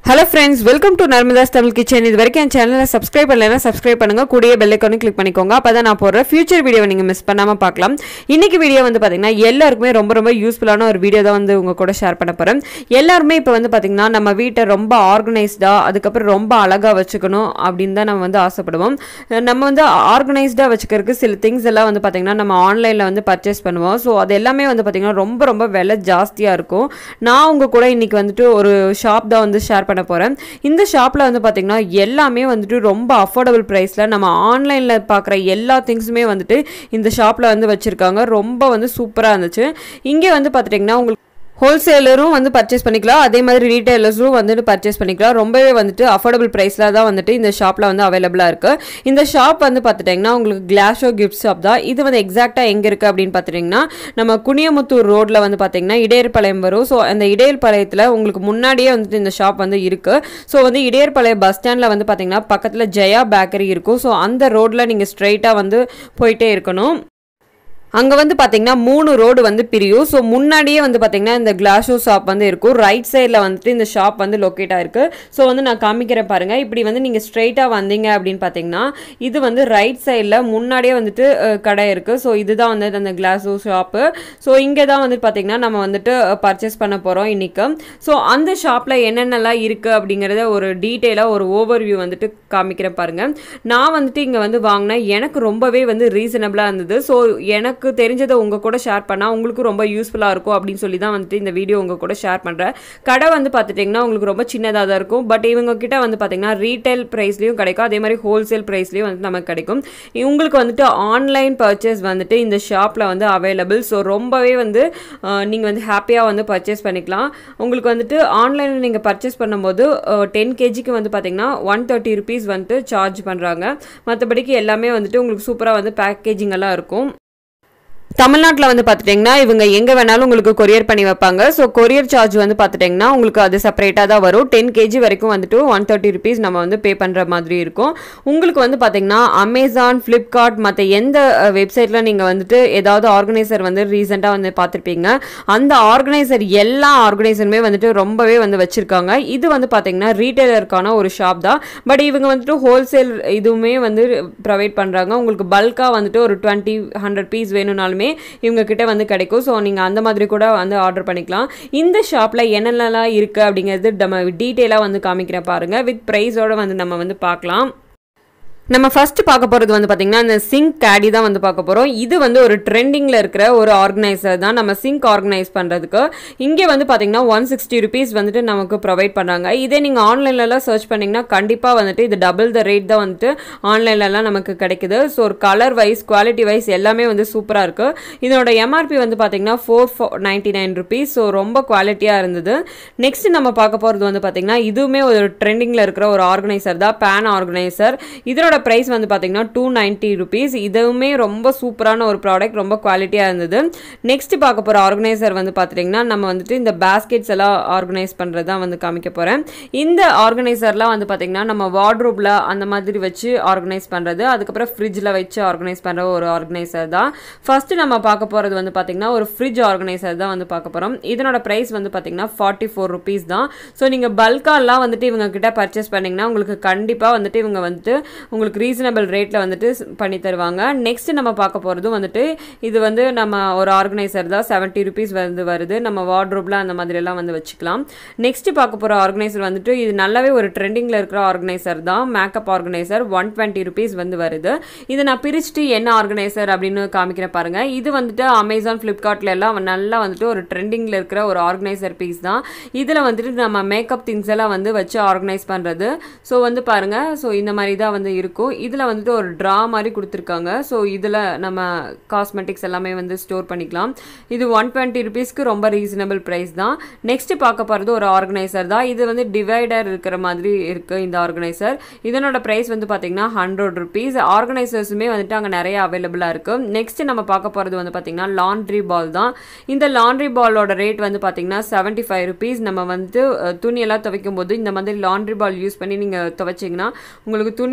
hello friends welcome to Narmada's Tamil kitchen இது வரைக்கும் என் சேனலை சப்ஸ்கிரைப் பண்ணலைன்னா சப்ஸ்கிரைப் பண்ணுங்க கூடிய பெல் ஐக்கானும் கிளிக் பண்ணிக்கோங்க அப்போ தான் நான் போடுற ஃபியூச்சர் வீடியோ நீங்கள் மிஸ் பண்ணாமல் பார்க்கலாம் இன்னைக்கு வீடியோ வந்து பார்த்தீங்கன்னா எல்லாருக்குமே ரொம்ப ரொம்ப யூஸ்ஃபுல்லான ஒரு வீடியோ தான் வந்து உங்கள் கூட ஷேர் பண்ண போகிறேன் எல்லாருமே இப்போ வந்து பார்த்தீங்கன்னா நம்ம வீட்டை ரொம்ப ஆர்கனைஸ்டாக அதுக்கப்புறம் ரொம்ப அழகாக வச்சுக்கணும் அப்படின்னு தான் நம்ம வந்து ஆசைப்படுவோம் நம்ம வந்து ஆர்கனைஸ்டாக வச்சுக்கிறதுக்கு சில திங்ஸ் எல்லாம் வந்து பார்த்தீங்கன்னா நம்ம ஆன்லைனில் வந்து பர்ச்சேஸ் பண்ணுவோம் ஸோ அது எல்லாமே வந்து பார்த்தீங்கன்னா ரொம்ப ரொம்ப விலை ஜாஸ்தியாக இருக்கும் நான் உங்கள் கூட இன்னைக்கு வந்துட்டு ஒரு ஷாப் தான் வந்து ஷேர் பண்ண போகிறேன் இந்த ஷாப்பில் வந்து பார்த்தீங்கன்னா எல்லாமே வந்துட்டு ரொம்ப அஃபோர்டபுள் ப்ரைஸில் நம்ம ஆன்லைனில் பார்க்குற எல்லா திங்ஸுமே வந்துட்டு இந்த ஷாப்பில் வந்து வச்சுருக்காங்க ரொம்ப வந்து சூப்பராக இருந்துச்சு இங்கே வந்து பார்த்துட்டிங்கன்னா உங்களுக்கு ஹோல்சேலரும் வந்து பர்ச்சேஸ் பண்ணிக்கலாம் அதே மாதிரி ரீட்டைலர்ஸும் வந்துட்டு பர்ச்சேஸ் பண்ணிக்கலாம் ரொம்பவே வந்துட்டு அஃபோர்டபுள் ப்ரைஸில் தான் வந்துட்டு இந்த ஷாப்பில் வந்து அவைலபிளாக இருக்குது இந்த ஷாப் வந்து பார்த்துட்டிங்கன்னா உங்களுக்கு கிளாஷோ கிஃப்ட் ஷாப் தான் இது வந்து எக்ஸாக்டாக எங்கே இருக்குது அப்படின்னு பார்த்துட்டிங்கன்னா நம்ம குனியமுத்தூர் ரோட்டில் வந்து பார்த்திங்கன்னா இடையர்பாளையம் வரும் ஸோ அந்த இடையர்பாளையத்தில் உங்களுக்கு முன்னாடியே வந்துட்டு இந்த ஷாப் வந்து இருக்குது ஸோ வந்து இடையர்பாளையம் பஸ் ஸ்டாண்டில் வந்து பார்த்திங்கன்னா பக்கத்தில் ஜெயா பேக்கரி இருக்கும் ஸோ அந்த ரோட்டில் நீங்கள் ஸ்ட்ரைட்டாக வந்து போயிட்டே இருக்கணும் அங்கே வந்து பார்த்தீங்கன்னா மூணு ரோடு வந்து பிரியும் ஸோ முன்னாடியே வந்து பார்த்தீங்கன்னா இந்த கிளாஷோ ஷாப் வந்து இருக்கும் ரைட் சைடில் வந்துட்டு இந்த ஷாப் வந்து லொக்கேட் ஆயிருக்கு ஸோ வந்து நான் காமிக்கிறேன் பாருங்கள் இப்படி வந்து நீங்கள் ஸ்ட்ரைட்டாக வந்தீங்க அப்படின்னு பார்த்தீங்கன்னா இது வந்து ரைட் சைடில் முன்னாடியே வந்துட்டு அஹ், கடை இருக்குது ஸோ இதுதான் வந்து அந்த கிளாஸோ ஷாப்பு ஸோ இங்கே தான் வந்து பார்த்தீங்கன்னா நம்ம வந்துட்டு பர்ச்சேஸ் பண்ண போகிறோம் இன்றைக்கி ஸோ அந்த ஷாப்பில் என்னென்னலாம் இருக்குது அப்படிங்கிறத ஒரு டீட்டெயிலாக ஒரு ஓவர்வியூ வந்துட்டு காமிக்கிறேன் பாருங்கள் நான் வந்துட்டு இங்கே வந்து வாங்கினேன் எனக்கு ரொம்பவே வந்து ரீசனபிளாக இருந்தது ஸோ எனக்கு தெரிஞ்சதை உங்கள் கூட ஷேர் பண்ணால் உங்களுக்கு ரொம்ப யூஸ்ஃபுல்லாக இருக்கும் அப்படின்னு சொல்லி தான் வந்துட்டு இந்த வீடியோ உங்கள் கூட ஷேர் பண்ணுறேன் கடை வந்து பார்த்துட்டிங்கன்னா உங்களுக்கு ரொம்ப சின்னதாக தான் இருக்கும் பட் இவங்க கிட்ட வந்து பார்த்தீங்கன்னா ரீட்டைல் ப்ரைஸ்லையும் கிடைக்கும் அதே மாதிரி ஹோல்சேல் ப்ரைஸ்லையும் வந்து நமக்கு கிடைக்கும் உங்களுக்கு வந்துட்டு ஆன்லைன் பர்ச்சேஸ் வந்துட்டு இந்த ஷாப்பில் வந்து அவைலபிள் ஸோ ரொம்பவே வந்து நீங்கள் வந்து ஹாப்பியாக வந்து பர்ச்சேஸ் பண்ணிக்கலாம் உங்களுக்கு வந்துட்டு ஆன்லைனில் நீங்கள் பர்ச்சேஸ் பண்ணும்போது டென் கேஜிக்கு வந்து பார்த்தீங்கன்னா ஒன் தேர்ட்டி ருபீஸ் வந்துட்டு சார்ஜ் பண்ணுறாங்க மற்றபடிக்கு எல்லாமே வந்துட்டு உங்களுக்கு சூப்பராக வந்து பேக்கேஜிங் எல்லாம் இருக்கும் தமிழ்நாட்டில் வந்து பார்த்துட்டிங்கன்னா இவங்க எங்கே வேணாலும் உங்களுக்கு கொரியர் பண்ணி வைப்பாங்க ஸோ கொரியர் சார்ஜ் வந்து பார்த்துட்டிங்கன்னா உங்களுக்கு அது செப்பரேட்டாக தான் வரும் டென் கேஜி வரைக்கும் வந்துட்டு ஒன் தேர்ட்டி ருபீஸ் நம்ம வந்து பே பண்ணுற மாதிரி இருக்கும் உங்களுக்கு வந்து பார்த்திங்கன்னா அமேசான் ஃப்ளிப்கார்ட் மற்ற எந்த வெப்சைட்டில் நீங்கள் வந்துட்டு ஏதாவது ஆர்கனைசர் வந்து ரீசெண்டாக வந்து பார்த்துருப்பீங்க அந்த ஆர்கனைசர் எல்லா ஆர்கனைசருமே வந்துட்டு ரொம்பவே வந்து வச்சுருக்காங்க இது வந்து பார்த்திங்கன்னா ரீட்டைலருக்கான ஒரு ஷாப் தான் பட் இவங்க வந்துட்டு ஹோல்சேல் இதுவுமே வந்து ப்ரொவைட் பண்ணுறாங்க உங்களுக்கு பல்காக வந்துட்டு ஒரு டுவெண்ட்டி ஹண்ட்ரட் பீஸ் வேணும்னாலுமே இவங்க கிட்ட வந்து கிடைக்கும் ஸோ நீங்கள் அந்த மாதிரி கூட வந்து ஆர்டர் பண்ணிக்கலாம் இந்த ஷாப்பில் என்னென்னலாம் இருக்குது அப்படிங்கிறது நம்ம டீட்டெயிலாக வந்து காமிக்கிறேன் பாருங்கள் வித் ப்ரைஸோட வந்து நம்ம வந்து பார்க்கலாம் நம்ம ஃபர்ஸ்ட் பார்க்க போகிறது வந்து பார்த்திங்கன்னா இந்த சிங்க் கேடி தான் வந்து பார்க்க போகிறோம் இது வந்து ஒரு ட்ரெண்டிங்கில் இருக்கிற ஒரு ஆர்கனைசர் தான் நம்ம சிங்க் ஆர்கனைஸ் பண்ணுறதுக்கு இங்கே வந்து பார்த்திங்கன்னா ஒன் சிக்ஸ்டி ருபீஸ் வந்துட்டு நமக்கு ப்ரொவைட் பண்ணுறாங்க இதே நீங்கள் ஆன்லைன்லலாம் சர்ச் பண்ணிங்கன்னா கண்டிப்பாக வந்துட்டு இது டபுள் த ரேட் தான் வந்துட்டு ஆன்லைன்லலாம் நமக்கு கிடைக்குது ஸோ ஒரு கலர் வைஸ் குவாலிட்டி வைஸ் எல்லாமே வந்து சூப்பராக இருக்குது இதனோட எம்ஆர்பி வந்து பார்த்திங்கன்னா ஃபோர் ஃபோ நைன்ட்டி நைன் ருபீஸ் ஸோ ரொம்ப குவாலிட்டியாக இருந்தது நெக்ஸ்ட் நம்ம பார்க்க போகிறது வந்து பார்த்திங்கன்னா இதுவுமே ஒரு ட்ரெண்டிங்கில் இருக்கிற ஒரு ஆர்கனைசர் தான் பேன் ஆர்கனைசர் இதனோட ப்ரைஸ் வந்து பார்த்தீங்கன்னா டூ நைன்ட்டி ருபீஸ் இதுவுமே ரொம்ப சூப்பரான ஒரு ப்ராடக்ட் ரொம்ப குவாலிட்டியாக இருந்தது நெக்ஸ்ட் பார்க்க போகிற ஆர்கனைசர் வந்து பார்த்துட்டிங்கன்னா நம்ம வந்துட்டு இந்த பேஸ்கெட்ஸ் எல்லாம் ஆர்கனைஸ் பண்ணுறது தான் வந்து காமிக்க போகிறேன் இந்த ஆர்கனைசர்லாம் வந்து பார்த்திங்கன்னா நம்ம வார்ட்ரோப்பில் அந்த மாதிரி வச்சு ஆர்கனைஸ் பண்ணுறது அதுக்கப்புறம் ஃப்ரிட்ஜில் வச்சு ஆர்கனைஸ் பண்ணுற ஒரு ஆர்கனைசர் தான் ஃபஸ்ட்டு நம்ம பார்க்க போகிறது வந்து பார்த்திங்கன்னா ஒரு ஃப்ரிட்ஜ் ஆர்கனைசர் தான் வந்து பார்க்க போகிறோம் இதனோட ப்ரைஸ் வந்து பார்த்திங்கன்னா ஃபார்ட்டி ஃபோர் ருபீஸ் தான் ஸோ நீங்கள் பல்காலாம் வந்துட்டு இவங்க கிட்ட பர்ச்சேஸ் பண்ணிங்கன்னா உங்களுக்கு கண்டிப்பாக வந்துட்டு இவங்க வந்துட்டு உங்களுக்கு ரீசனபிள் ரேட்டில் வந்துட்டு பண்ணி தருவாங்க நெக்ஸ்ட் நம்ம பார்க்க போகிறதும் வந்துட்டு இது வந்து நம்ம ஒரு ஆர்கனைசர் தான் செவன்ட்டி ருபீஸ் வந்து வருது நம்ம வார்ட்ரோப்பில் அந்த மாதிரியெல்லாம் வந்து வச்சுக்கலாம் நெக்ஸ்ட் பார்க்க போகிற ஆர்கனைசர் வந்துட்டு இது நல்லாவே ஒரு ட்ரெண்டிங்கில் இருக்கிற ஆர்கனைசர் தான் makeup organizer one twenty rupees வந்து வருது இதை நான் பிரிச்சுட்டு என்ன ஆர்கனைசர் அப்படின்னு காமிக்கிறேன் பாருங்கள் இது வந்துட்டு அமேசான் ஃப்ளிப்கார்ட்ல எல்லாம் நல்லா வந்துட்டு ஒரு ட்ரெண்டிங்கில் இருக்கிற ஒரு ஆர்கனைசர் பீஸ் தான் இதில் வந்துட்டு நம்ம மேக்கப் திங்ஸ் எல்லாம் வந்து வச்சு ஆர்கனைஸ் பண்ணுறது ஸோ வந்து பாருங்கள் ஸோ இந்த மாதிரி தான் வந்து இருக்கும் இதில் வந்துட்டு ஒரு ட்ரா மாதிரி கொடுத்துருக்காங்க ஸோ இதில் நம்ம காஸ்மெட்டிக்ஸ் எல்லாமே வந்து ஸ்டோர் பண்ணிக்கலாம் இது ஒன் டுவெண்ட்டி ருபீஸ்க்கு ரொம்ப ரீசனபிள் ப்ரைஸ் தான் நெக்ஸ்ட் பார்க்க போகிறது ஒரு ஆர்கனைசர் தான் இது வந்து டிவைடர் இருக்கிற மாதிரி இருக்குது இந்த ஆர்கனைசர் இதனோட ப்ரைஸ் வந்து பார்த்திங்கன்னா ஹண்ட்ரட் ருபீஸ் ஆர்கனைசர்ஸுமே வந்துட்டு அங்கே நிறைய அவைலபிளாக இருக்குது நெக்ஸ்ட் நம்ம பார்க்க போகிறது வந்து பார்த்திங்கன்னா லாண்ட்ரி பால் தான் இந்த லாண்ட்ரி பாலோட ரேட் வந்து பார்த்திங்கன்னா செவன்ட்டி ஃபைவ் ருபீஸ் நம்ம வந்து அஹ், துணியெல்லாம் துவைக்கும் போது இந்த மாதிரி லாண்ட்ரி பால் யூஸ் பண்ணி நீங்கள் துவைச்சிங்கன்னா உங்களுக்கு துணியோட லைஃப்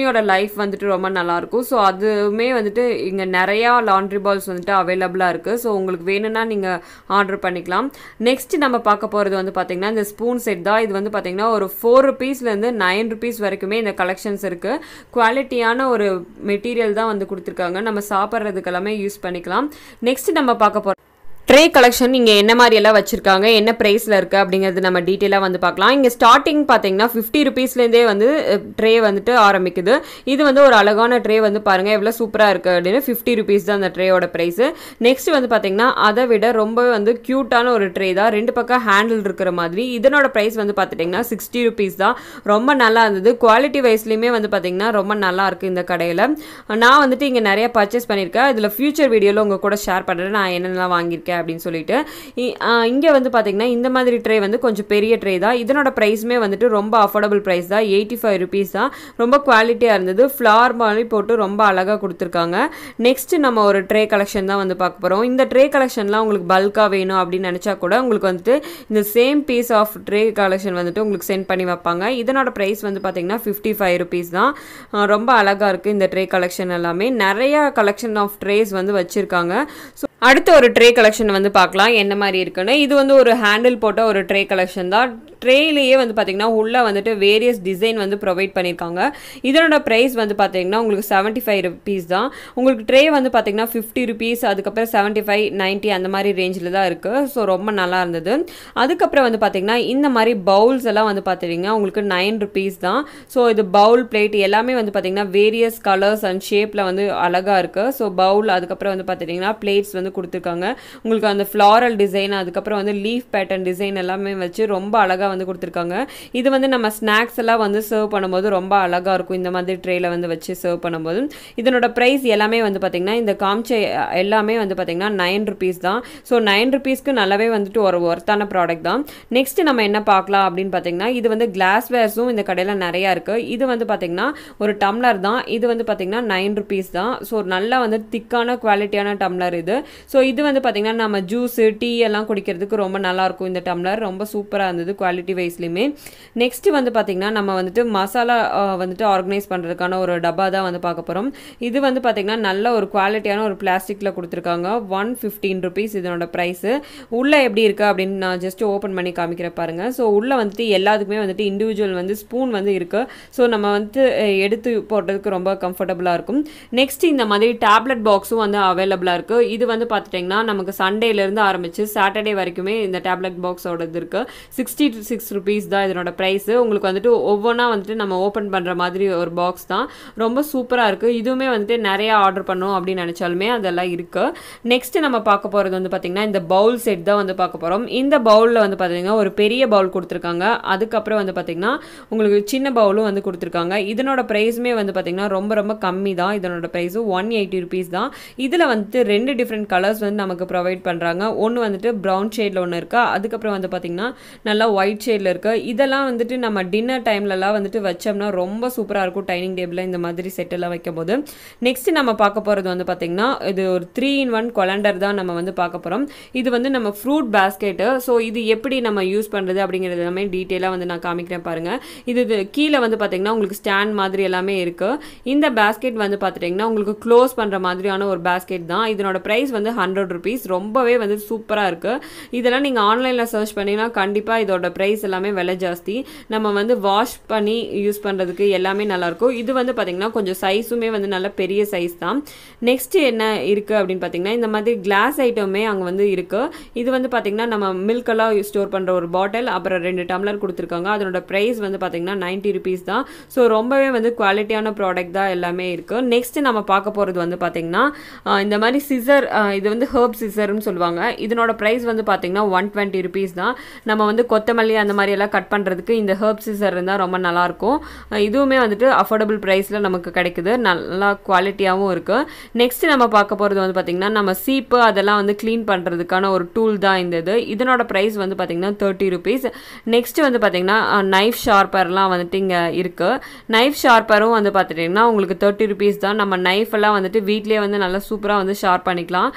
லைஃப் வந்துட்டு ரொம்ப நல்லாயிருக்கும் ஸோ அதுவுமே வந்துட்டு இங்கே நிறையா லாண்ட்ரி பால்ஸ் வந்துட்டு அவைலபிளாக இருக்குது ஸோ உங்களுக்கு வேணும்னா நீங்கள் ஆர்டர் பண்ணிக்கலாம் நெக்ஸ்ட் நம்ம பார்க்க போகிறது வந்து பார்த்திங்கன்னா இந்த ஸ்பூன் செட் தான் இது வந்து பார்த்திங்கன்னா ஒரு ஃபோர் ருபீஸ்லேருந்து நைன் ருபீஸ் வரைக்குமே இந்த கலெக்ஷன்ஸ் இருக்குது குவாலிட்டியான ஒரு மெட்டீரியல் தான் வந்து கொடுத்துருக்காங்க நம்ம சாப்பிட்றதுக்கு எல்லாமே யூஸ் பண்ணிக்கலாம் நெக்ஸ்ட் நம்ம பார்க்க போகிறோம் ட்ரே கலெக்ஷன் இங்கே என்ன மாதிரி எல்லாம் வச்சுருக்காங்க என்ன ப்ரைஸில் இருக்குது அப்படிங்கிறது நம்ம டீட்டெயிலாக வந்து பார்க்கலாம் இங்கே ஸ்டார்டிங் பார்த்தீங்கன்னா ஃபிஃப்டி ருபீஸ்லேருந்தே வந்து ட்ரே வந்துட்டு ஆரம்பிக்குது இது வந்து ஒரு அழகான ட்ரே வந்து பாருங்கள் எவ்வளோ சூப்பராக இருக்குது அப்படின்னு ஃபிஃப்டி ருபீஸ் தான் அந்த ட்ரேயோட ப்ரைஸு நெக்ஸ்ட் வந்து பார்த்தீங்கன்னா அதை விட ரொம்பவே வந்து க்யூட்டான ஒரு ட்ரே தான் ரெண்டு பக்கம் ஹேண்டில் இருக்கிற மாதிரி இதனோட ப்ரைஸ் வந்து பார்த்துட்டிங்கன்னா சிக்ஸ்டி ருபீஸ் தான் ரொம்ப நல்லா இருந்தது குவாலிட்டி வைஸ்லையுமே வந்து பார்த்தீங்கன்னா ரொம்ப நல்லா இருக்குது இந்த கடையில் நான் வந்துட்டு இங்கே நிறைய பர்ச்சேஸ் பண்ணியிருக்கேன் இதில் ஃபியூச்சர் வீடியோவில் உங்கள் கூட ஷேர் பண்ணுறேன் நான் என்னென்னலாம் வாங்கியிருக்கேன் அப்படின்னு சொல்லிட்டு இங்கே வந்து பார்த்தீங்கன்னா இந்த மாதிரி ட்ரே வந்து கொஞ்சம் பெரிய ட்ரே தான் இதனோட ப்ரைஸுமே வந்துட்டு ரொம்ப அஃபோர்டபுள் ப்ரைஸ் தான் எயிட்டி ஃபைவ் ருபீஸ் தான் ரொம்ப குவாலிட்டியாக இருந்தது ஃப்ளார் மாதிரி போட்டு ரொம்ப அழகாக கொடுத்துருக்காங்க நெக்ஸ்ட் நம்ம ஒரு ட்ரே கலெக்ஷன் தான் வந்து பார்க்க போகிறோம் இந்த ட்ரே கலெக்ஷன்லாம் உங்களுக்கு பல்காக வேணும் அப்படின்னு நினச்சா கூட உங்களுக்கு வந்துட்டு இந்த same piece of tray collection வந்துட்டு உங்களுக்கு சென்ட் பண்ணி வைப்பாங்க இதனோட ப்ரைஸ் வந்து பார்த்தீங்கன்னா ஃபிஃப்டி ஃபைவ் ருபீஸ் தான் ரொம்ப அழகாக இருக்குது இந்த ட்ரே கலெக்ஷன் எல்லாமே நிறையா கலெக்ஷன் ஆஃப் ட்ரேஸ் வந்து வச்சுருக்காங்க ஸோ அடுத்த ஒரு ட்ரே கலெக்ஷன் வந்து பார்க்கலாம் என்ன மாதிரி இருக்குன்னு இது வந்து ஒரு ஹேண்டில் போட்ட ஒரு ட்ரே கலெக்ஷன் தான் ட்ரேலேயே வந்து பார்த்திங்கன்னா உள்ளே வந்துட்டு வேரியஸ் டிசைன் வந்து ப்ரொவைட் பண்ணியிருக்காங்க இதனோட ப்ரைஸ் வந்து பார்த்தீங்கன்னா உங்களுக்கு செவன்ட்டி ஃபைவ் ருபீஸ் தான் உங்களுக்கு ட்ரே வந்து பார்த்தீங்கன்னா ஃபிஃப்டி ருபீஸ் அதுக்கப்புறம் செவன்ட்டி ஃபைவ் நைன்ட்டி அந்த மாதிரி ரேஞ்சில் தான் இருக்குது ஸோ ரொம்ப நல்லா இருந்தது அதுக்கப்புறம் வந்து பார்த்திங்கன்னா இந்த மாதிரி பவுல்ஸ் எல்லாம் வந்து பார்த்துட்டிங்கன்னா உங்களுக்கு நைன் ருபீஸ் தான் ஸோ இது பவுல் பிளேட் எல்லாமே வந்து பார்த்திங்கன்னா வேரியஸ் கலர்ஸ் அண்ட் ஷேப்பில் வந்து அழகாக இருக்குது ஸோ பவுல் அதுக்கப்புறம் வந்து பார்த்துட்டிங்கன்னா பிளேட்ஸ் வந்து கொடுத்துருக்காங்க உங்களுக்கு அந்த ஃப்ளாரல் டிசைன் அதுக்கப்புறம் வந்து லீஃப் பேட்டர்ன் டிசைன் எல்லாமே வச்சு ரொம்ப அழகாக வந்து கொடுத்துருக்காங்க இது வந்து நம்ம ஸ்நாக்ஸ் எல்லாம் வந்து சர்வ் பண்ணும்போது ரொம்ப அழகாக இருக்கும் இந்த மாதிரி ட்ரேயில் வந்து வச்சு சர்வ் பண்ணும்போது இதனோட ப்ரைஸ் எல்லாமே வந்து பார்த்திங்கன்னா இந்த காமிச்ச எல்லாமே வந்து பார்த்திங்கன்னா நைன் ருபீஸ் தான் ஸோ நைன் ருபீஸ்க்கு நல்லாவே வந்துட்டு ஒரு ஒர்த்தான ப்ராடக்ட் தான் நெக்ஸ்ட் நம்ம என்ன பார்க்கலாம் அப்படின்னு பார்த்தீங்கன்னா இது வந்து கிளாஸ் வேர்ஸும் இந்த கடையில் நிறையா இருக்குது இது வந்து பார்த்திங்கன்னா ஒரு டம்ளர் தான் இது வந்து பார்த்திங்கன்னா நைன் ருபீஸ் தான் ஸோ நல்லா வந்து திக்கான குவாலிட்டியான டம்ளர் இது ஸோ இது வந்து பார்த்திங்கன்னா நம்ம ஜூஸு டீ எல்லாம் குடிக்கிறதுக்கு ரொம்ப நல்லாயிருக்கும் இந்த டம்ளர் ரொம்ப சூப்பராக இருந்தது குவாலிட்டி வைஸ்லையுமே நெக்ஸ்ட்டு வந்து பார்த்திங்கன்னா நம்ம வந்துட்டு மசாலா வந்துட்டு ஆர்கனைஸ் பண்ணுறதுக்கான ஒரு டப்பா தான் வந்து பார்க்க போகிறோம் இது வந்து பார்த்திங்கன்னா நல்ல ஒரு குவாலிட்டியான ஒரு பிளாஸ்டிக்கில் கொடுத்துருக்காங்க ஒன் ஃபிஃப்டீன் ருபீஸ் இதனோட ப்ரைஸு உள்ளே எப்படி இருக்குது அப்படின்னு நான் ஜஸ்ட் ஓப்பன் பண்ணி காமிக்கிற பாருங்கள் ஸோ உள்ளே வந்துட்டு எல்லாத்துக்குமே வந்துட்டு இண்டிவிஜுவல் வந்து ஸ்பூன் வந்து இருக்குது ஸோ நம்ம வந்துட்டு எடுத்து போடுறதுக்கு ரொம்ப கம்ஃபர்டபுளாக இருக்கும் நெக்ஸ்ட் இந்த மாதிரி டேப்லெட் பாக்ஸும் வந்து அவைலபிளாக இருக்குது இது வந்து பார்த்துட்டிங்கன்னா நமக்கு சண்டேலேருந்து ஆரம்பிச்சு சாட்டர்டே வரைக்குமே இந்த டேப்லெட் பாக்ஸோடது இருக்குது சிக்ஸ்டி டு சிக்ஸ் ருபீஸ் தான் இதனோட ப்ரைஸு உங்களுக்கு வந்துட்டு ஒவ்வொன்றா வந்துட்டு நம்ம ஓப்பன் பண்ணுற மாதிரி ஒரு பாக்ஸ் தான் ரொம்ப சூப்பராக இருக்குது இதுவுமே வந்துட்டு நிறையா ஆர்டர் பண்ணோம் அப்படின்னு நினச்சாலுமே அதெல்லாம் இருக்குது நெக்ஸ்ட்டு நம்ம பார்க்க போகிறது வந்து பார்த்திங்கன்னா இந்த பவுல் செட் தான் வந்து பார்க்க போகிறோம் இந்த பவுலில் வந்து பார்த்திங்கன்னா ஒரு பெரிய பவுல் கொடுத்துருக்காங்க அதுக்கப்புறம் வந்து பார்த்திங்கன்னா உங்களுக்கு சின்ன பவுலும் வந்து கொடுத்துருக்காங்க இதனோட ப்ரைஸுமே வந்து பார்த்திங்கன்னா ரொம்ப ரொம்ப கம்மி தான் இதனோட ப்ரைஸும் ஒன் எயிட்டி ருபீஸ் தான் இதில் வந்துட்டு ரெண்டு டிஃப்ரெண்ட் கலர்ஸ் வந்து நமக்கு ப்ரொவைட் பண்ணுறாங்க ஒன்று வந்துட்டு ப்ரௌன் ஷேடில் ஒன்று இருக்கா அதுக்கப்புறம் வந்து பார்த்திங்கன்னா நல்லா ஒயிட் ஷேடில் இருக்குது இதெல்லாம் வந்துட்டு நம்ம டின்னர் டைம்லலாம் வந்துட்டு வச்சோம்னா ரொம்ப சூப்பராக இருக்கும் டைனிங் டேபிளில் இந்த மாதிரி செட்டெல்லாம் வைக்கும் போது நெக்ஸ்ட் நம்ம பார்க்க போகிறது வந்து பார்த்திங்கன்னா இது ஒரு த்ரீ இன் ஒன் கொலண்டர் தான் நம்ம வந்து பார்க்க போகிறோம் இது வந்து நம்ம ஃப்ரூட் பேஸ்கெட்டு ஸோ இது எப்படி நம்ம யூஸ் பண்ணுறது அப்படிங்கிறது எல்லாமே டீட்டெயிலாக வந்து நான் காமிக்கிறேன் பாருங்கள் இது இது கீழே வந்து பார்த்திங்கன்னா உங்களுக்கு ஸ்டாண்ட் மாதிரி எல்லாமே இருக்குது இந்த பேஸ்கெட் வந்து பார்த்துட்டிங்கன்னா உங்களுக்கு க்ளோஸ் பண்ணுற மாதிரியான ஒரு பேஸ்கெட் தான் இதனோட ப்ரைஸ் வந்து ஹண்ட்ரட் ருபீஸ் ரொம்பவே வந்து சூப்பராக இருக்குது இதெல்லாம் நீங்கள் ஆன்லைனில் சர்ச் பண்ணிங்கன்னா கண்டிப்பாக இதோட ப்ரைஸ் எல்லாமே விலை ஜாஸ்தி நம்ம வந்து வாஷ் பண்ணி யூஸ் பண்ணுறதுக்கு எல்லாமே நல்லாயிருக்கும் இது வந்து பார்த்திங்கன்னா கொஞ்சம் சைஸுமே வந்து நல்ல பெரிய சைஸ் தான் நெக்ஸ்ட்டு என்ன இருக்குது அப்படின்னு பார்த்தீங்கன்னா இந்த மாதிரி கிளாஸ் ஐட்டமே அங்கே வந்து இருக்குது இது வந்து பார்த்திங்கன்னா நம்ம மில்கெல்லாம் ஸ்டோர் பண்ணுற ஒரு பாட்டில் அப்புறம் ரெண்டு டம்ளர் கொடுத்துருக்காங்க அதனோட ப்ரைஸ் வந்து பார்த்திங்கன்னா நைன்ட்டி ருபீஸ் தான் ஸோ ரொம்பவே வந்து குவாலிட்டியான ப்ராடக்ட் தான் எல்லாமே இருக்குது நெக்ஸ்ட்டு நம்ம பார்க்க போகிறது வந்து பார்த்திங்கன்னா இந்த மாதிரி சிசர் இது வந்து ஹர்ப் சிசர்னு சொல்லுவாங்க இதனோட ப்ரைஸ் வந்து பார்த்திங்கன்னா ஒன் டுவெண்ட்டி ருபீஸ் தான் நம்ம வந்து கொத்தமல்லி அந்த மாதிரி எல்லாம் கட் பண்ணுறதுக்கு இந்த ஹர்ப் சிசர் இருந்தால் ரொம்ப நல்லாயிருக்கும் இதுவுமே வந்துட்டு அஃபோர்டபுள் ப்ரைஸில் நமக்கு கிடைக்குது நல்லா குவாலிட்டியாகவும் இருக்குது நெக்ஸ்ட் நம்ம பார்க்க போகிறது வந்து பார்த்திங்கன்னா நம்ம சீப்பு அதெல்லாம் வந்து க்ளீன் பண்ணுறதுக்கான ஒரு டூல் தான் இந்த இது இதனோட ப்ரைஸ் வந்து பார்த்திங்கன்னா தேர்ட்டி ருபீஸ் நெக்ஸ்ட் வந்து பார்த்திங்கன்னா நைஃப் ஷார்ப்பர்லாம் வந்துட்டு இங்கே இருக்குது நைஃப் ஷார்ப்பரும் வந்து பார்த்துட்டிங்கன்னா உங்களுக்கு தேர்ட்டி ருபீஸ் தான் நம்ம நைஃப் எல்லாம் வந்துட்டு வீட்லேயே வந்து நல்லா சூப்பராக வந்து ஷார்ப் பண்ணிக்கலாம்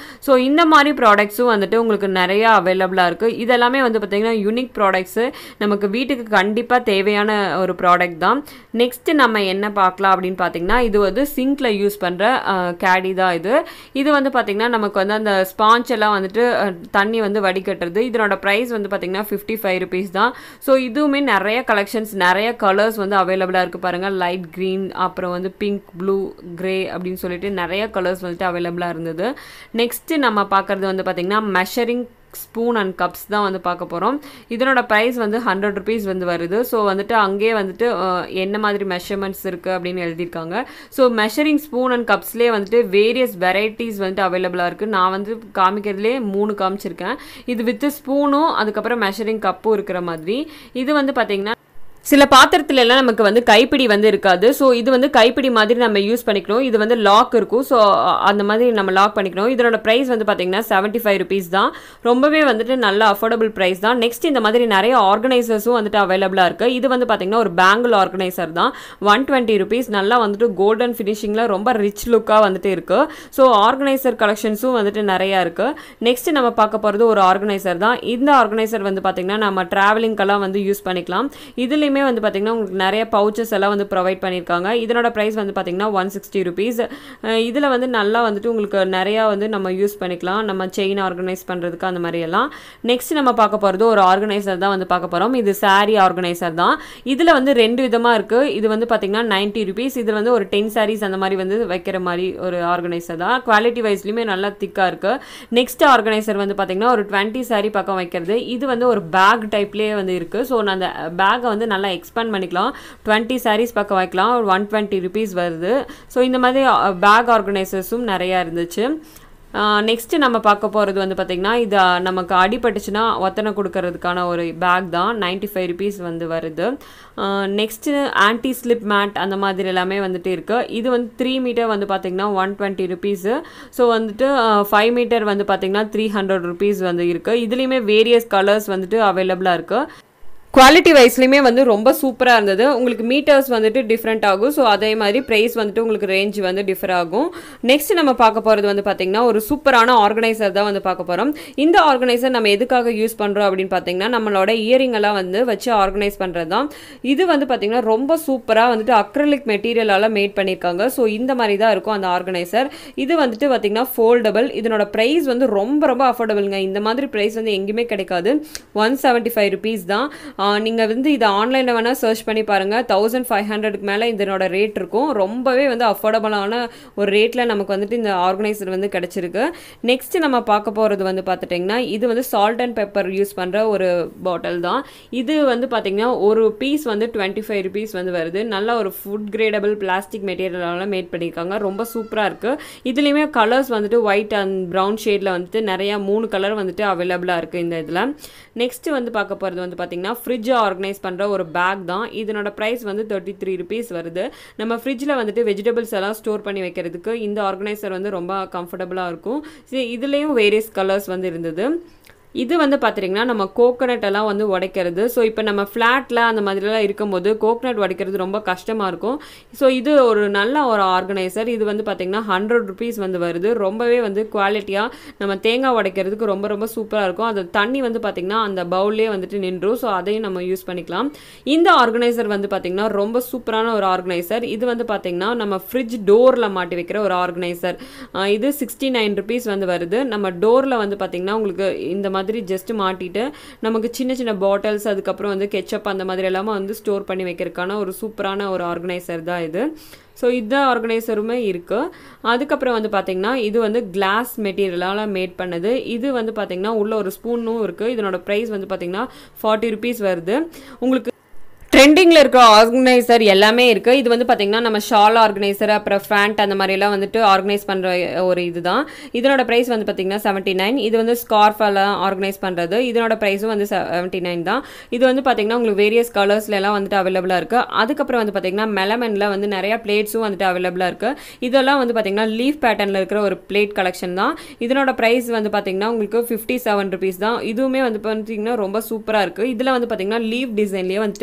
ஸோ இந்த மாதிரி ப்ராடக்ட்ஸும் வந்துட்டு உங்களுக்கு நிறையா அவைலபிளாக இருக்குது இதெல்லாமே வந்து பார்த்திங்கன்னா யூனிக் ப்ராடக்ட்ஸு நமக்கு வீட்டுக்கு கண்டிப்பாக தேவையான ஒரு ப்ராடக்ட் தான் நெக்ஸ்ட்டு நம்ம என்ன பார்க்கலாம் அப்படின்னு பார்த்தீங்கன்னா இது வந்து சிங்க்கில் யூஸ் பண்ணுற கேடி தான் இது இது வந்து பார்த்திங்கன்னா நமக்கு வந்து அந்த ஸ்பாஞ்ச் எல்லாம் வந்துட்டு அஹ், தண்ணி வந்து வடிகட்டுறது இதனோட ப்ரைஸ் வந்து பார்த்திங்கன்னா ஃபிஃப்டி ஃபைவ் ருபீஸ் தான் ஸோ இதுவுமே நிறைய கலெக்ஷன்ஸ் நிறைய கலர்ஸ் வந்து அவைலபிளாக இருக்குது பாருங்கள் லைட் க்ரீன் அப்புறம் வந்து பிங்க் ப்ளூ கிரே அப்படின்னு சொல்லிட்டு நிறைய கலர்ஸ் வந்துட்டு அவைலபிளாக இருந்தது நெக்ஸ்ட்டு நம்ம பார்க்குறது வந்து பார்த்திங்கன்னா மெஷரிங் ஸ்பூன் அண்ட் கப்ஸ் தான் வந்து பார்க்க போகிறோம் இதனோட ப்ரைஸ் வந்து ஹண்ட்ரட் ருபீஸ் வந்து வருது ஸோ வந்துட்டு அங்கேயே வந்துட்டு அஹ், என்ன மாதிரி மெஷர்மெண்ட்ஸ் இருக்குது அப்படின்னு எழுதியிருக்காங்க ஸோ மெஷரிங் ஸ்பூன் அண்ட் கப்ஸ்லேயே வந்துட்டு வேரியஸ் வெரைட்டிஸ் வந்துட்டு அவைலபிளாக இருக்குது நான் வந்து காமிக்கிறதுலே மூணு காமிச்சிருக்கேன் இது வித் ஸ்பூனும் அதுக்கப்புறம் மெஷரிங் கப்பும் இருக்கிற மாதிரி இது வந்து பார்த்தீங்கன்னா சில பாத்திரத்துல எல்லாம் நமக்கு வந்து கைப்பிடி வந்து இருக்காது ஸோ இது வந்து கைப்பிடி மாதிரி நம்ம யூஸ் பண்ணிக்கணும் இது வந்து லாக் இருக்கும் ஸோ அந்த மாதிரி நம்ம லாக் பண்ணிக்கணும் இதனோட ப்ரைஸ் வந்து பார்த்தீங்கன்னா செவன்ட்டி ஃபைவ் ருபீஸ் தான் ரொம்பவே வந்துட்டு நல்ல அஃபோர்டபுள் ப்ரைஸ் தான் நெக்ஸ்ட் இந்த மாதிரி நிறைய ஆர்கனைசர்ஸும் வந்துட்டு அவைலபிளாக இருக்குது இது வந்து பார்த்தீங்கன்னா ஒரு பேங்கிள் ஆர்கனைசர் தான் ஒன் டுவெண்ட்டி ருபீஸ் நல்லா வந்துட்டு கோல்டன் ஃபினிஷிங்கில் ரொம்ப ரிச் லுக்காக வந்துட்டு இருக்குது ஸோ ஆர்கனைசர் கலெக்ஷன்ஸும் வந்துட்டு நிறையா இருக்குது நெக்ஸ்ட் நம்ம பார்க்க போகிறது ஒரு ஆர்கனைசர் தான் இந்த ஆர்கனைசர் வந்து பார்த்திங்கன்னா நம்ம ட்ராவலிங்கெல்லாம் வந்து யூஸ் பண்ணிக்கலாம் இதுலேயுமே வந்து பார்த்திங்கன்னா உங்களுக்கு நிறைய பவுச்சஸ் எல்லாம் வந்து ப்ரொவைட் பண்ணியிருக்காங்க இதனோட ப்ரைஸ் வந்து பார்த்திங்கன்னா ஒன் சிக்ஸ்டி ருபீஸ் இதில் வந்து நல்லா வந்துட்டு உங்களுக்கு நிறையா வந்து நம்ம யூஸ் பண்ணிக்கலாம் நம்ம செயின் ஆர்கனைஸ் பண்ணுறதுக்கு அந்த மாதிரி எல்லாம் நெக்ஸ்ட் நம்ம பார்க்க போகிறது ஒரு ஆர்கனைசர் தான் வந்து பார்க்க போகிறோம் இது saree ஆர்கனைசர் தான் இதில் வந்து ரெண்டு விதமாக இருக்குது இது வந்து பார்த்திங்கன்னா நைன்ட்டி ருபீஸ் இதில் வந்து ஒரு டென் sarees அந்த மாதிரி வந்து வைக்கிற மாதிரி ஒரு ஆர்கனைசர் தான் குவாலிட்டி வைஸ்லையுமே நல்லா திக்காக இருக்குது நெக்ஸ்ட் ஆர்கனைசர் வந்து பார்த்திங்கன்னா ஒரு டுவெண்ட்டி saree பக்கம் வைக்கிறது இது வந்து ஒரு பேக் டைப்லேயே வந்து இருக்குது ஸோ நான் அந்த பேக்கை வந்து நல்லா எக்ஸ்பேண்ட் பண்ணிக்கலாம் டுவெண்ட்டி sarees பக்கம் வைக்கலாம் ஒரு ஒன் டுவெண்ட்டி ருபீஸ் வருது ஸோ இந்த மாதிரி பேக் ஆர்கனைசர்ஸும் நிறையா இருந்துச்சு நெக்ஸ்ட்டு நம்ம பார்க்க போகிறது வந்து பார்த்திங்கன்னா இது அஹ், நமக்கு அடிபட்டுச்சுன்னா ஒத்தனை கொடுக்கறதுக்கான ஒரு பேக் தான் 95 ஃபைவ் ருபீஸ் வந்து வருது நெக்ஸ்ட்டு ஆன்டி ஸ்லிப் மேட் அந்த மாதிரி எல்லாமே வந்துட்டு இருக்குது இது வந்து த்ரீ மீட்டர் வந்து பார்த்திங்கன்னா ஒன் டுவெண்ட்டி ருபீஸு ஸோ வந்துட்டு ஃபைவ் மீட்டர் வந்து பார்த்திங்கன்னா த்ரீ ஹண்ட்ரட் ருபீஸ் வந்து இருக்குது இதுலேயுமே வேரியஸ் கலர்ஸ் வந்துட்டு அவைலபிளாக இருக்குது குவாலிட்டி வைஸ்லையுமே வந்து ரொம்ப சூப்பராக இருந்தது உங்களுக்கு மீட்டர்ஸ் வந்துட்டு டிஃப்ரெண்ட் ஆகும் ஸோ அதே மாதிரி ப்ரைஸ் வந்துட்டு உங்களுக்கு ரேஞ்ச் வந்து டிஃபர் ஆகும் நெக்ஸ்ட் நம்ம பார்க்க போகிறது வந்து பார்த்திங்கன்னா ஒரு சூப்பரான ஆர்கனைசர் தான் வந்து பார்க்க போகிறோம் இந்த ஆர்கனைசர் நம்ம எதுக்காக யூஸ் பண்ணுறோம் அப்படின்னு பார்த்தீங்கன்னா நம்மளோட இயரிங் எல்லாம் வந்து வச்சு ஆர்கனைஸ் பண்ணுறது தான் இது வந்து பார்த்திங்கன்னா ரொம்ப சூப்பராக வந்துட்டு அக்ரலிக் மெட்டீரியலால் மேட் பண்ணியிருக்காங்க ஸோ இந்த மாதிரி தான் இருக்கும் அந்த ஆர்கனைசர் இது வந்துட்டு பார்த்திங்கன்னா ஃபோல்டபுள் இதனோட ப்ரைஸ் வந்து ரொம்ப ரொம்ப அஃபோர்டபுளுங்க இந்த மாதிரி ப்ரைஸ் வந்து எங்கேயுமே கிடைக்காது ஒன் செவன்ட்டி ஃபைவ் ருபீஸ் தான் நீங்கள் வந்து இதை ஆன்லைனில் வேணால் சர்ச் பண்ணி பாருங்கள் தௌசண்ட் ஃபைவ் ஹண்ட்ரடுக்கு மேலே இதனோட ரேட் இருக்கும் ரொம்பவே வந்து அஃபோர்டபுளான ஒரு ரேட்டில் நமக்கு வந்துட்டு இந்த ஆர்கனைசர் வந்து கிடச்சிருக்கு நெக்ஸ்ட் நம்ம பார்க்க போகிறது வந்து பார்த்துட்டிங்கன்னா இது வந்து சால்ட் அண்ட் பெப்பர் யூஸ் பண்ணுற ஒரு பாட்டில் தான் இது வந்து பார்த்திங்கன்னா ஒரு பீஸ் வந்து டுவெண்ட்டி ஃபைவ் ருபீஸ் வந்து வருது நல்ல ஒரு ஃபுட் கிரேடபிள் பிளாஸ்டிக் மெட்டீரியலால் மேட் பண்ணியிருக்காங்க ரொம்ப சூப்பராக இருக்குது இதுலேயுமே கலர்ஸ் வந்துட்டு ஒயிட் அண்ட் ப்ரௌன் ஷேடில் வந்துட்டு நிறையா மூணு கலர் வந்துட்டு அவைலபிளாக இருக்குது இந்த இதில் நெக்ஸ்ட் வந்து பார்க்க போகிறது வந்து பார்த்திங்கன்னா ஃப்ரிட்ஜை ஆர்கனைஸ் பண்ணுற ஒரு பேக் தான் இதனோட ப்ரைஸ் வந்து தேர்ட்டி த்ரீ ருபீஸ் வருது நம்ம ஃப்ரிட்ஜில் வந்துட்டு வெஜிடபிள்ஸ் எல்லாம் ஸ்டோர் பண்ணி வைக்கிறதுக்கு இந்த ஆர்கனைசர் வந்து ரொம்ப கம்ஃபர்டபுளாக இருக்கும் சரி, இதுலேயும் வேரியஸ் கலர்ஸ் வந்து இருந்தது இது வந்து பார்த்துட்டிங்கன்னா நம்ம கோகனட் எல்லாம் வந்து உடைக்கிறது ஸோ இப்போ நம்ம ஃப்ளாட்டில் அந்த மாதிரிலாம் இருக்கும்போது கோகனட் உடைக்கிறது ரொம்ப கஷ்டமாக இருக்கும் ஸோ இது ஒரு நல்ல ஒரு ஆர்கனைசர் இது வந்து பார்த்திங்கன்னா ஹண்ட்ரட் ருபீஸ் வந்து வருது ரொம்பவே வந்து குவாலிட்டியாக நம்ம தேங்காய் உடைக்கிறதுக்கு ரொம்ப ரொம்ப சூப்பராக இருக்கும் அது தண்ணி வந்து பார்த்திங்கன்னா அந்த பவுல்லே வந்துட்டு நின்றும் ஸோ அதையும் நம்ம யூஸ் பண்ணிக்கலாம் இந்த ஆர்கனைசர் வந்து பார்த்திங்கன்னா ரொம்ப சூப்பரான ஒரு ஆர்கனைசர் இது வந்து பார்த்திங்கன்னா நம்ம ஃப்ரிட்ஜ் டோரில் மாட்டி வைக்கிற ஒரு ஆர்கனைசர் இது சிக்ஸ்டி நைன் ருபீஸ் வந்து வருது நம்ம டோரில் வந்து பார்த்திங்கன்னா உங்களுக்கு இந்த மாதிரி ஜஸ்ட் மாட்டிட்டு நமக்கு சின்ன சின்ன பாட்டில்ஸ் அதுக்கப்புறம் வந்து கெச்சப் அந்த மாதிரி எல்லாமே வந்து ஸ்டோர் பண்ணி வைக்கிறதுக்கான ஒரு சூப்பரான ஒரு ஆர்கனைசர் தான் இது ஸோ இந்த ஆர்கனைசருமே இருக்குது அதுக்கப்புறம் வந்து பார்த்திங்கன்னா இது வந்து கிளாஸ் மெட்டீரியலால் மேட் பண்ணது இது வந்து பார்த்திங்கன்னா உள்ள ஒரு ஸ்பூனும் இருக்குது இதனோட ப்ரைஸ் வந்து பார்த்திங்கன்னா ஃபார்ட்டி ருபீஸ் வருது உங்களுக்கு ட்ரெண்டிங்கில் இருக்க ஆர்கனைசர் எல்லாமே இருக்குது இது வந்து பார்த்திங்கன்னா நம்ம ஷால் ஆர்கனைசர் அப்புறம் ஃபேண்ட் அந்த மாதிரிலாம் வந்துட்டு ஆர்கனைஸ் பண்ணுற ஒரு இதுதான் இதனோட ப்ரைஸ் வந்து பார்த்திங்கன்னா செவன்ட்டி நைன் இது வந்து ஸ்கார்ஃப் எல்லாம் ஆர்கனைஸ் பண்ணுறது இதனோட ப்ரைஸும் வந்து செவன்ட்டி நைன் தான் இது வந்து பார்த்திங்கன்னா உங்களுக்கு வேரியஸ் கலர்ஸ்ல எல்லாம் வந்துட்டு அவைலபிளாக இருக்குது அதுக்கப்புறம் வந்து பார்த்திங்கன்னா மெலமனில் வந்து நிறைய பிளேட்ஸும் வந்துட்டு அவைலபிளாக இருக்குது இதெல்லாம் வந்து பார்த்திங்கன்னா லீஃப் பேட்டர்னில் இருக்கிற ஒரு பிளேட் கலெக்ஷன் தான் இதனோட ப்ரைஸ் வந்து பார்த்திங்கன்னா உங்களுக்கு ஃபிஃப்டி செவன் ருபீஸ் தான் இதுவுமே வந்து பார்த்திங்கன்னா ரொம்ப சூப்பராக இருக்குது இதில் வந்து பார்த்திங்கன்னா லீஃப் டிசைன்லேயே வந்துட்டு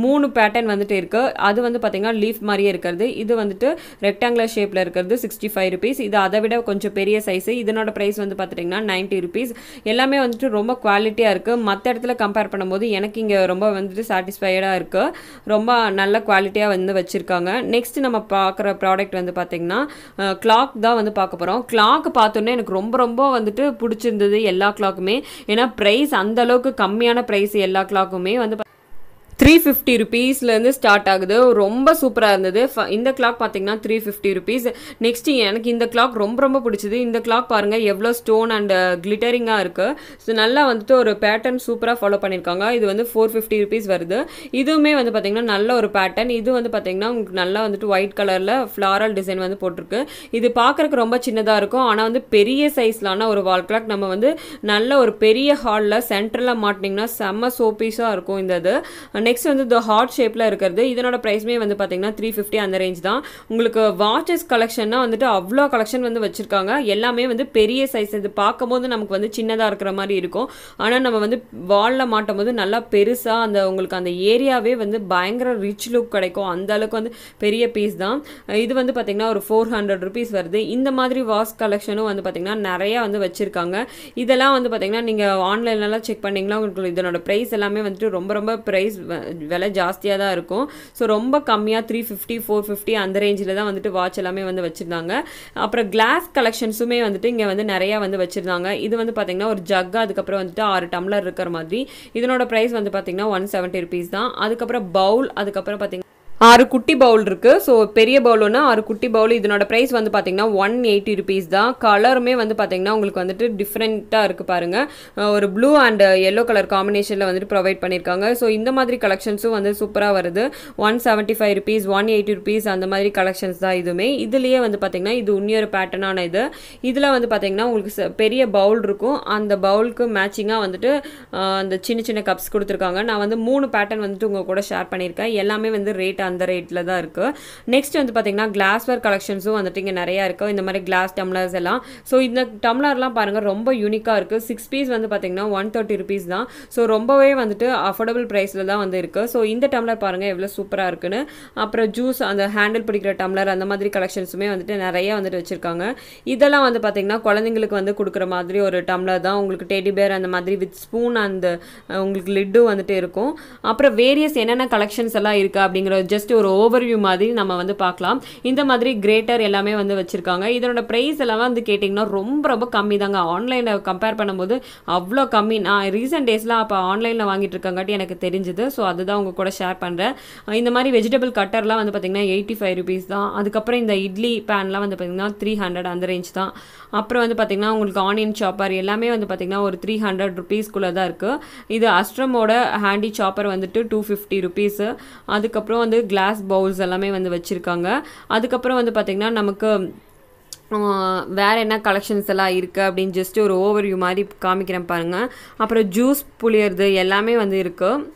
மூணு பேட்டர்ன் வந்துட்டு இருக்குது அது வந்து பார்த்திங்கன்னா லீஃப் மாதிரியே இருக்கிறது இது வந்துட்டு ரெக்டாங்குலர் ஷேப்பில் இருக்கிறது சிக்ஸ்டி ஃபைவ் ருபீஸ் இது அதை விட கொஞ்சம் பெரிய சைஸு இதனோட ப்ரைஸ் வந்து பார்த்துட்டிங்கன்னா நைன்ட்டி ருபீஸ் எல்லாமே வந்துட்டு ரொம்ப குவாலிட்டியாக இருக்குது மற்ற இடத்துல கம்பேர் பண்ணும்போது எனக்கு இங்கே ரொம்ப வந்துட்டு சாட்டிஸ்ஃபைடாக இருக்குது ரொம்ப நல்ல குவாலிட்டியாக வந்து வச்சுருக்காங்க நெக்ஸ்ட் நம்ம பார்க்குற ப்ராடக்ட் வந்து பார்த்திங்கன்னா கிளாக் தான் வந்து பார்க்க போகிறோம் கிளாக் பார்த்தோன்னே எனக்கு ரொம்ப ரொம்ப வந்துட்டு பிடிச்சிருந்தது எல்லா கிளாக்குமே ஏன்னா ப்ரைஸ் அந்த அளவுக்கு கம்மியான ப்ரைஸ் எல்லா கிளாக்குமே வந்து த்ரீ ஃபிஃப்டி ருபீஸ்லேருந்து ஸ்டார்ட் ஆகுது ரொம்ப சூப்பராக இருந்தது ஃப- இந்த கிளாக் பார்த்தீங்கன்னா த்ரீ ஃபிஃப்டி ருபீஸ் நெக்ஸ்ட் எனக்கு இந்த கிளாக் ரொம்ப ரொம்ப பிடிச்சது இந்த கிளாக் பாருங்கள் எவ்வளோ ஸ்டோன் அண்ட் கிளிட்டரிங்காக இருக்குது ஸோ நல்லா வந்துட்டு ஒரு பேட்டர்ன் சூப்பராக ஃபாலோ பண்ணியிருக்காங்க இது வந்து ஃபோர் ஃபிஃப்டி ருபீஸ் வருது இதுவுமே வந்து பார்த்தீங்கன்னா நல்ல ஒரு பேட்டர்ன் இது வந்து பார்த்தீங்கன்னா உங்களுக்கு நல்லா வந்துட்டு ஒயிட் கலரில் ஃப்ளாரல் டிசைன் வந்து போட்டிருக்கு இது பார்க்குறக்கு ரொம்ப சின்னதாக இருக்கும் ஆனால் வந்து பெரிய சைஸ்லான ஒரு வால் கிளாக் நம்ம வந்து நல்ல ஒரு பெரிய ஹாலில் சென்டரில் மாட்டினீங்கன்னா செம்ம சோப்பீஸாக இருக்கும் இந்த இது நெக்ஸ்ட் வந்து இந்த ஹார்ட் ஷேப்பில் இருக்கிறது இதனோட ப்ரைஸ்மே வந்து பார்த்தீங்கன்னா த்ரீ ஃபிஃப்டி அந்த ரேஞ்ச் தான் உங்களுக்கு வாட்சஸ் கலெக்ஷன்னா வந்துட்டு அவ்வளோ கலெக்ஷன் வந்து வச்சுருக்காங்க எல்லாமே வந்து பெரிய சைஸ் இது பார்க்கும்போது நமக்கு வந்து சின்னதாக இருக்கிற மாதிரி இருக்கும் ஆனால் நம்ம வந்து வாலில் மாட்டும் போது நல்லா பெருசாக அந்த உங்களுக்கு அந்த ஏரியாவே வந்து பயங்கர ரிச் லுக் கிடைக்கும் அந்த அளவுக்கு வந்து பெரிய பீஸ் தான் இது வந்து பார்த்தீங்கன்னா ஒரு ஃபோர் ஹண்ட்ரட் ருபீஸ் வருது இந்த மாதிரி வாஸ் கலெக்ஷனும் வந்து பார்த்தீங்கன்னா நிறையா வந்து வச்சுருக்காங்க இதெல்லாம் வந்து பார்த்தீங்கன்னா நீங்கள் ஆன்லைன்லலாம் செக் பண்ணிங்களா உங்களுக்கு இதனோட ப்ரைஸ் எல்லாமே வந்துட்டு ரொம்ப ரொம்ப ப்ரைஸ் விலை ஜாஸ்தியாக தான் இருக்கும் ஸோ ரொம்ப கம்மியாக த்ரீ ஃபிஃப்டி ஃபோர் ஃபிஃப்டி அந்த ரேஞ்சில் தான் வந்துட்டு வாட்ச் எல்லாமே வந்து வச்சுருந்தாங்க அப்புறம் கிளாஸ் கலெக்ஷன்ஸுமே வந்துட்டு இங்கே வந்து நிறையா வந்து வச்சுருந்தாங்க இது வந்து பார்த்தீங்கன்னா ஒரு ஜக்கு அதுக்கப்புறம் வந்துட்டு ஆறு டம்ளர் இருக்கிற மாதிரி இதனோட ப்ரைஸ் வந்து பார்த்தீங்கன்னா ஒன் செவன்ட்டி ருபீஸ் தான் அதுக்கப்புறம் பவுல் அதுக்கப்புறம் பார்த்தீங்கன்னா ஆறு குட்டி பவுல் இருக்கு ஸோ பெரிய பவுல் ஒன்று ஆறு குட்டி பவுல் இதனோட ப்ரைஸ் வந்து பார்த்தீங்கன்னா ஒன் எயிட்டி ருபீஸ் தான் கலருமே வந்து பார்த்தீங்கன்னா உங்களுக்கு வந்துட்டு டிஃப்ரெண்ட்டாக இருக்குது பாருங்க அஹ் ஒரு ப்ளூ அண்ட் எல்லோ கலர் காம்பினேஷனில் வந்துட்டு ப்ரொவைட் பண்ணியிருக்காங்க ஸோ இந்த மாதிரி கலெக்ஷன்ஸும் வந்து சூப்பராக வருது one seventy five rupees one eighty rupees அந்த மாதிரி கலெக்ஷன்ஸ் தான் இதுவுமே இதுலேயே வந்து பார்த்தீங்கன்னா இது இன்னொரு பேட்டர்னான இது இதில் வந்து பார்த்தீங்கன்னா உங்களுக்கு ச- பெரிய பவுல் இருக்கும் அந்த பவுலுக்கு மேட்சிங்காக வந்துட்டு அஹ், அந்த சின்ன சின்ன கப்ஸ் கொடுத்துருக்காங்க நான் வந்து மூணு பேட்டர்ன் வந்துட்டு உங்கள் கூட ஷேர் பண்ணியிருக்கேன் எல்லாமே வந்து ரேட் அந்த ரேட்டில் தான் இருக்குது நெக்ஸ்ட் வந்து பார்த்தீங்கன்னா கிளாஸ்வேர் கலெக்ஷன்ஸும் வந்துட்டு இங்கே நிறையா இருக்குது இந்த மாதிரி கிளாஸ் டம்ளர்ஸ் எல்லாம் ஸோ இந்த டம்ளர்லாம் பாருங்கள் ரொம்ப யூனிக்காக இருக்குது சிக்ஸ் பீஸ் வந்து பார்த்தீங்கன்னா ஒன் தேர்ட்டி ருபீஸ் தான் ஸோ ரொம்பவே வந்துட்டு அஃபோர்டபுள் ப்ரைஸில் தான் வந்து இருக்குது ஸோ இந்த டம்ளர் பாருங்கள் எவ்வளோ சூப்பராக இருக்குன்னு அப்புறம் ஜூஸ் அந்த ஹேண்டில் பிடிக்கிற டம்ளர் அந்த மாதிரி கலெக்ஷன்ஸுமே வந்துட்டு நிறைய வந்துட்டு வச்சுருக்காங்க இதெல்லாம் வந்து பார்த்தீங்கன்னா குழந்தைங்களுக்கு வந்து கொடுக்குற மாதிரி ஒரு டம்ளர் தான் உங்களுக்கு டெடி பேர் அந்த மாதிரி வித் ஸ்பூன் அந்த அஹ், உங்களுக்கு லிட்டும் வந்துட்டு இருக்கும் அப்புறம் வேரியஸ் என்னென்ன கலெக்ஷன்ஸ் எல்லாம் இருக்குது அப்படிங்கிற ஜஸ்ட் ஒரு ஓவர்வியூ மாதிரி நம்ம வந்து பார்க்கலாம் இந்த மாதிரி கிரேட்டர் எல்லாமே வந்து வச்சுருக்காங்க இதனோட ப்ரைஸ் எல்லாம் வந்து கேட்டிங்கன்னா ரொம்ப ரொம்ப கம்மி தாங்க ஆன்லைனில் கம்பேர் பண்ணும்போது அவ்வளோ கம்மி நான் ரீசெண்ட் டேஸில் அப்போ ஆன்லைனில் வாங்கிட்டு இருக்கங்காட்டி எனக்கு தெரிஞ்சுது ஸோ அதுதான் உங்க கூட ஷேர் பண்ணுறேன் இந்த மாதிரி வெஜிடபிள் கட்டர்லாம் வந்து பார்த்திங்கன்னா எயிட்டி ஃபைவ் ருபீஸ் தான் அதுக்கப்புறம் இந்த இட்லி பேன்லாம் வந்து பார்த்திங்கன்னா த்ரீ ஹண்ட்ரட் அந்த ரேஞ்ச் தான் அப்புறம் வந்து பார்த்திங்கன்னா உங்களுக்கு ஆனியன் சாப்பர் எல்லாமே வந்து பார்த்திங்கன்னா ஒரு த்ரீ ஹண்ட்ரட் ருபீஸ்க்குள்ளே தான் இருக்குது இது அஸ்ட்ரமோட ஹேண்டி சாப்பர் வந்துட்டு டூ ஃபிஃப்டி ருபீஸு அதுக்கப்புறம் வந்து கிளாஸ் பவுல்ஸ் எல்லாமே வந்து வச்சுருக்காங்க அதுக்கப்புறம் வந்து பார்த்திங்கன்னா நமக்கு ஆஹ், வேற என்ன கலெக்ஷன்ஸ் எல்லாம் இருக்குது அப்படின்னு ஜஸ்ட் ஒரு ஓவர்வியூ மாதிரி காமிக்கிறேன் பாருங்கள் அப்புறம் ஜூஸ் புளியறது எல்லாமே வந்து இருக்குது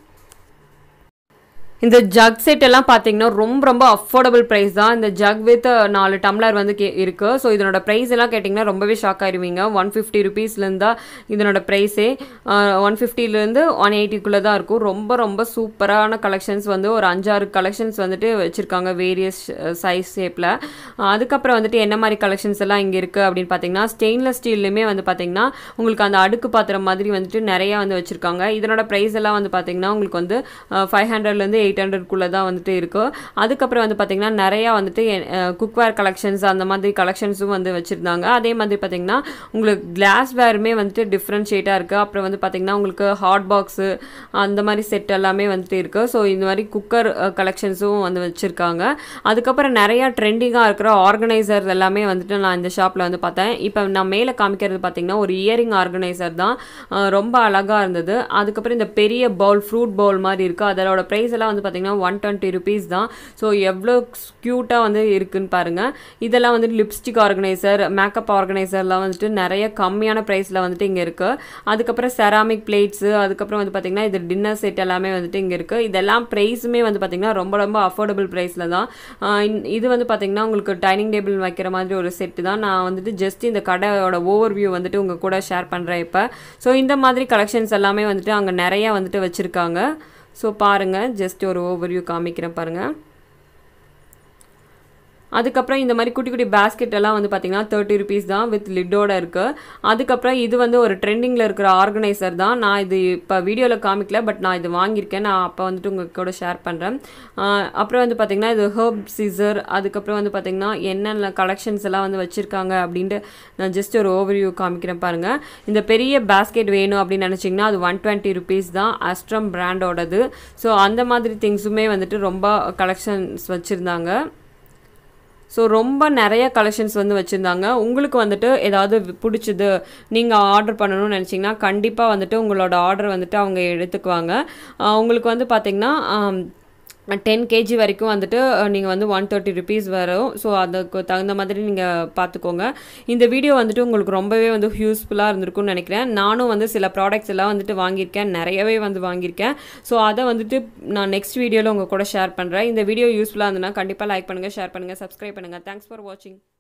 இந்த ஜக் செட் எல்லாம் பார்த்தீங்கன்னா ரொம்ப ரொம்ப அஃபோர்டபுள் ப்ரைஸ் தான் இந்த ஜக் வித் நாலு டம்ளர் வந்து கே இருக்குது ஸோ இதனோட ப்ரைஸ் எல்லாம் கேட்டிங்கன்னா ரொம்பவே ஷாக் ஆயிருவீங்க ஒன் ஃபிஃப்டி ருபீஸ்லேருந்து தான் இதனோட ப்ரைஸே ஒன் ஃபிஃப்டிலேருந்து ஒன் எயிட்டிக்குள்ளே தான் இருக்கும் ரொம்ப ரொம்ப சூப்பரான கலெக்ஷன்ஸ் வந்து ஒரு அஞ்சாறு கலெக்ஷன்ஸ் வந்துட்டு வச்சுருக்காங்க வேரியஸ் சைஸ் ஷேப்பில் அதுக்கப்புறம் வந்துட்டு என்ன மாதிரி கலெக்ஷன்ஸ் எல்லாம் இங்கே இருக்குது அப்படின்னு பார்த்தீங்கன்னா ஸ்டெயின்லெஸ் ஸ்டீல்லையுமே வந்து பார்த்தீங்கன்னா உங்களுக்கு அந்த அடுக்கு பாத்திரம் மாதிரி வந்துட்டு நிறையா வந்து வச்சுருக்காங்க இதனோட ப்ரைஸ் எல்லாம் வந்து பார்த்தீங்கன்னா உங்களுக்கு வந்து ஃபைவ் ஹண்ட்ரட்லேருந்து எயிட் ஹண்ட்ரட்குள்ளே தான் வந்துட்டு இருக்குது அதுக்கப்புறம் வந்து பார்த்தீங்கன்னா நிறையா வந்துட்டு குக்வேர் கலெக்ஷன்ஸ் அந்த மாதிரி கலெக்ஷன்ஸும் வந்து வச்சுருந்தாங்க அதே மாதிரி பார்த்தீங்கன்னா உங்களுக்கு கிளாஸ் வேருமே வந்துட்டு டிஃப்ரென்ஷியேட்டாக இருக்குது அப்புறம் வந்து பார்த்தீங்கன்னா உங்களுக்கு ஹாட் பாக்ஸு அந்த மாதிரி செட் எல்லாமே வந்துட்டு இருக்குது ஸோ இந்த மாதிரி குக்கர் கலெக்ஷன்ஸும் வந்து வச்சுருக்காங்க அதுக்கப்புறம் நிறையா ட்ரெண்டிங்காக இருக்கிற ஆர்கனைசர் எல்லாமே வந்துட்டு நான் இந்த ஷாப்பில் வந்து பார்த்தேன் இப்போ நான் மேலே காமிக்கிறது பார்த்தீங்கன்னா ஒரு இயரிங் ஆர்கனைசர் தான் அஹ் ரொம்ப அழகாக இருந்தது அதுக்கப்புறம் இந்த பெரிய பவுல் ஃப்ரூட் பவுல் மாதிரி இருக்குது அதோட ப்ரைஸ் எல்லாம் வந்து பார்த்தீங்கன்னா ஒன் டுவெண்ட்டி ருபீஸ் தான் ஸோ எவ்வளோ க்யூட்டாக வந்து இருக்குன்னு பாருங்கள் இதெல்லாம் வந்துட்டு லிப்ஸ்டிக் ஆர்கனைசர் மேக்கப் ஆர்கனைசர்லாம் வந்துட்டு நிறைய கம்மியான ப்ரைஸில் வந்துட்டு இங்கே இருக்குது அதுக்கப்புறம் செராமிக் பிளேட்ஸு அதுக்கப்புறம் வந்து பார்த்திங்கன்னா இது டின்னர் செட் எல்லாமே வந்துட்டு இங்கே இருக்குது இதெல்லாம் ப்ரைஸுமே வந்து பார்த்திங்கன்னா ரொம்ப ரொம்ப அஃபோர்டபுள் ப்ரைஸில் தான் ஆஹ் இந்- இது வந்து பார்த்திங்கன்னா உங்களுக்கு டைனிங் டேபிள் வைக்கிற மாதிரி ஒரு செட்டு தான் நான் வந்துட்டு ஜஸ்ட் இந்த கடையோட ஓவர் வியூ வந்துட்டு உங்கள் கூட ஷேர் பண்ணுறேன் இப்போ ஸோ இந்த மாதிரி கலெக்ஷன்ஸ் எல்லாமே வந்துட்டு அங்கே நிறையா வந்துட்டு வச்சுருக்காங்க ஸோ பாருங்கள் ஜஸ்ட் ஒரு ஓவர்வியூ காமிக்கிறேன் பாருங்கள் அதுக்கப்புறம் இந்த மாதிரி குட்டி குட்டி பேஸ்கெட் எல்லாம் வந்து பார்த்தீங்கன்னா தேர்ட்டி ருபீஸ் தான் வித் லிட்டோட இருக்குது அதுக்கப்புறம் இது வந்து ஒரு ட்ரெண்டிங்கில் இருக்கிற ஆர்கனைசர் தான் நான் இது இப்போ வீடியோவில் காமிக்கல பட் நான் இது வாங்கியிருக்கேன் நான் அப்போ வந்துட்டு உங்கள் கூட ஷேர் பண்ணுறேன் அப்புறம் வந்து பார்த்தீங்கன்னா இது ஹர்ப் சீசர் அதுக்கப்புறம் வந்து பார்த்தீங்கன்னா என்னென்ன கலெக்ஷன்ஸ் எல்லாம் வந்து வச்சுருக்காங்க அப்படின்ட்டு நான் ஜஸ்ட் ஒரு ஓவர்வியூ காமிக்கிறேன் பாருங்கள் இந்த பெரிய பேஸ்கெட் வேணும் அப்படின்னு நினச்சிங்கன்னா அது ஒன் டுவெண்ட்டி ருபீஸ் தான் அஸ்ட்ரம் பிராண்டோடது ஸோ அந்த மாதிரி திங்ஸுமே வந்துட்டு ரொம்ப கலெக்ஷன்ஸ் வச்சுருந்தாங்க ஸோ ரொம்ப நிறைய கலெக்ஷன்ஸ் வந்து வச்சுருந்தாங்க உங்களுக்கு வந்துட்டு ஏதாவது பிடிச்சது நீங்கள் ஆர்டர் பண்ணணும்னு நினச்சிங்கன்னா கண்டிப்பாக வந்துட்டு உங்களோட ஆர்டர் வந்துட்டு அவங்க எடுத்துக்குவாங்க உங்களுக்கு வந்து பார்த்திங்கன்னா டென் கேஜி வரைக்கும் வந்துட்டு நீங்கள் வந்து ஒன் தேர்ட்டி ருபீஸ் வரும் ஸோ அதுக்கு தகுந்த மாதிரி நீங்கள் பார்த்துக்கோங்க இந்த வீடியோ வந்துட்டு உங்களுக்கு ரொம்பவே வந்து யூஸ்ஃபுல்லாக இருந்திருக்கும்னு நினைக்கிறேன் நானும் வந்து சில ப்ராடக்ட்ஸ் எல்லாம் வந்துட்டு வாங்கியிருக்கேன் நிறையவே வந்து வாங்கியிருக்கேன் ஸோ அதை வந்துட்டு நான் நெக்ஸ்ட் வீடியோவில் உங்கள் கூட ஷேர் பண்ணுறேன் இந்த வீடியோ யூஸ்ஃபுல்லாக இருந்ததுன்னா கண்டிப்பாக லைக் பண்ணுங்கள் ஷேர் பண்ணுங்கள் சப்ஸ்கிரைப் பண்ணுங்கள் தேங்க்ஸ் ஃபார் வாட்சிங்